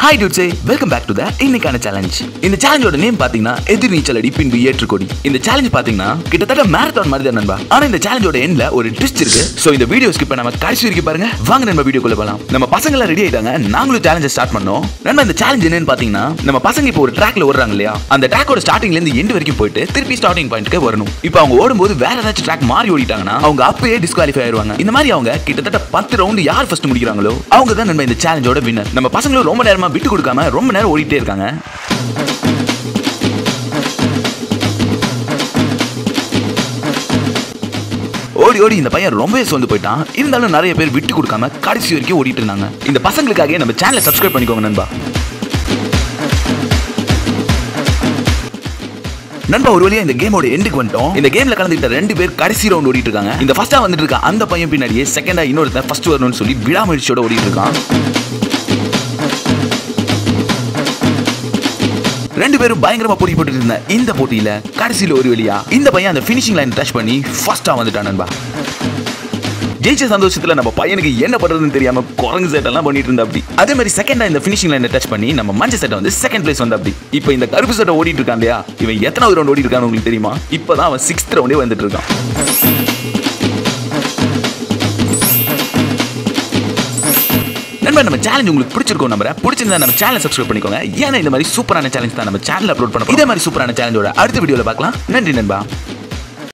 hi டூட்ஸே welcome back to the இன்னைக்கான challenge இந்த சேலஞ்சோட நேம் பாத்தீங்கன்னா எதிர் நீச்சல் அடி பின்பு ஏற்றுக்கொடி இந்த சேலஞ்ச் பாத்தீங்கன்னா கிட்டத்தட்ட மேரத்தான் மாதிரி தான் நண்பா ஆனா இந்த சேலஞ்சோட எண்ட்ல ஒரு ட்விஸ்ட் இருக்கு சோ இந்த வீடியோ ஸ்கிப் நம்ம கடைசி வரைக்கும் பாருங்க வாங்க நம்ம வீடியோக்குள்ள போலாம் நம்ம பசங்க எல்லாம் ரெடி ஆயிட்டாங்க நாங்களும் சேலஞ்சை ஸ்டார்ட் பண்ணோம் நண்பா இந்த சேலஞ்ச் என்னன்னு பாத்தீங்கன்னா நம்ம பசங்க இப்போ ஒரு ட்ராக்ல ஓடுறாங்க இல்லையா அந்த ட்ராக்கோட ஸ்டார்டிங்ல இருந்து எண்ட் வரைக்கும் போயிட்டு திருப்பி ஸ்டார்டிங் பாயிண்ட்க்கு வரணும் இப்போ அவங்க ஓடும்போது வேற ஏதாச்சும் ட்ராக் மாறி ஓடிட்டாங்கன்னா அவங்க அப்பயே டிஸ்குவாலிஃபை ஆயிருவாங்க இந்த மாதிரி அவங்க கிட்டத்தட்ட பத்து ரவுண்ட் யார் ஃபர்ஸ்ட் முடிக்கிறாங்களோ அவங்க தான் நம்ம இந்த சேலஞ்சோட வின்னர் நம்ம பசங்களும் ரொம்ப நேரமா விட்டு கொடுக்காம ரொம்ப நேரம் ஓடிட்டே இருக்காங்க ஓடி ஓடி இந்த பையன் ரொம்பவே சோர்ந்து போயிட்டான் இருந்தாலும் நிறைய பேர் விட்டு கொடுக்காம கடைசி வரைக்கும் ஓடிட்டு இருந்தாங்க இந்த பசங்களுக்காக நம்ம சேனலை சப்ஸ்கிரைப் பண்ணிக்கோங்க நண்பா நண்பா ஒரு வழியா இந்த கேமோட எண்டுக்கு வந்துட்டோம் இந்த கேம்ல கலந்துக்கிட்ட ரெண்டு பேர் கடைசி ரவுண்ட் ஓடிட்டு இருக்காங்க இந்த ஃபர்ஸ்டா வந்துட்டு இருக்க அந்த பையன் பின்னாடியே செகண்டா இன்னொருத்தன் ஃபர்ஸ்ட் வரணும்னு சொல்லி விடாமுயற்சியோட ஓடிட்டு இருக்கான் ரெண்டு பேரும் பயங்கரமா போட்டி போட்டுட்டு இருந்த இந்த போட்டியில கடைசியில ஒரு வழியா இந்த பையன் அந்த ஃபினிஷிங் லைன் டச் பண்ணி ஃபர்ஸ்டா வந்துட்டான் நண்பா ஜெயிச்ச சந்தோஷத்துல நம்ம பையனுக்கு என்ன பண்றதுன்னு தெரியாம குரங்கு செட் எல்லாம் பண்ணிட்டு இருந்தா அப்படி அதே மாதிரி செகண்டா இந்த ஃபினிஷிங் லைனை டச் பண்ணி நம்ம மஞ்சள் செட்டை வந்து செகண்ட் பிளேஸ் வந்து அப்படி இப்போ இந்த கருப்பு சட்டை ஓடிட்டு இருக்கான் இல்லையா இவன் எத்தனாவது ரவுண்ட் ஓடி இருக்கான்னு உங்களுக்கு தெரியுமா இப்பதான் அவன் சிக்ஸ்த் ரவுண்டே வந்துட்டு இருக்கான் நண்பா நம்ம சேலஞ்ச் உங்களுக்கு பிடிச்சிருக்கோம் நம்புறேன் பிடிச்சிருந்தா நம்ம சேனல் சப்ஸ்கிரைப் பண்ணிக்கோங்க ஏன்னா இந்த மாதிரி சூப்பரான சேலஞ்ச் தான் நம்ம சேனல் அப்லோட் பண்ண இதே மாதிரி சூப்பரான சேலஞ்சோட அடுத்த வீடியோல பார்க்கலாம் நன்றி நண்பா